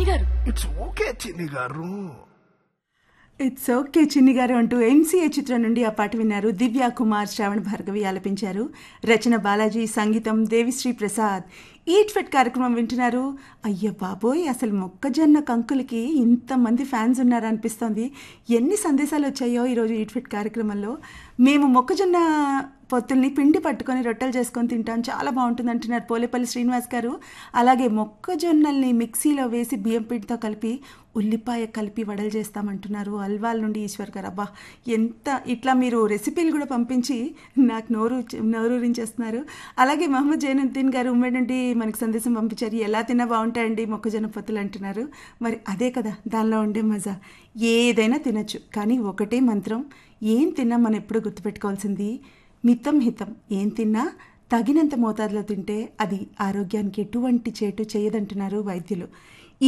చిన్ని గారు it's okay చిన్ని గారు ఇట్స్ ఓకే చిన్ని గారు అంటూ ఎంసీఏ చిత్రం నుండి ఆ పాట విన్నారు దివ్య కుమార్ శ్రావణ భార్గవి ఆలపించారు రచన బాలాజీ సంగీతం దేవిశ్రీ ప్రసాద్ ఈట్ ఫిట్ కార్యక్రమం వింటున్నారు అయ్య బాబోయ్ అసలు మొక్కజొన్న కంకులకి ఇంతమంది ఫ్యాన్స్ ఉన్నారనిపిస్తోంది ఎన్ని సందేశాలు వచ్చాయో ఈరోజు ఈట్ ఫిట్ కార్యక్రమంలో మేము మొక్కజొన్న పొత్తుల్ని పిండి పట్టుకొని రొట్టెలు చేసుకొని తింటాం చాలా బాగుంటుంది అంటున్నారు పోలేపల్లి శ్రీనివాస్ గారు అలాగే మొక్కజొన్నల్ని మిక్సీలో వేసి బియ్యం పిండితో కలిపి ఉల్లిపాయ కలిపి వడలు చేస్తామంటున్నారు అల్వాల్ నుండి ఈశ్వర్ గారు అబ్బా ఎంత ఇట్లా మీరు రెసిపీలు కూడా పంపించి నాకు నోరు నోరూరించేస్తున్నారు అలాగే మహమ్మద్ జైనుద్దీన్ గారు ఉమ్మడి నుండి మనకి సందేశం పంపించారు ఎలా తిన్నా బాగుంటాయండి మొక్కజొన్న పొత్తులు అంటున్నారు మరి అదే కదా దానిలో ఉండే మజా ఏదైనా తినచ్చు కానీ ఒకటే మంత్రం ఏం తిన్నా మనం ఎప్పుడు గుర్తుపెట్టుకోవాల్సింది మితం హితం ఏం తిన్నా తగినంత మోతాదులో తింటే అది ఆరోగ్యానికి ఎటువంటి చేటు చేయదంటున్నారు వైద్యులు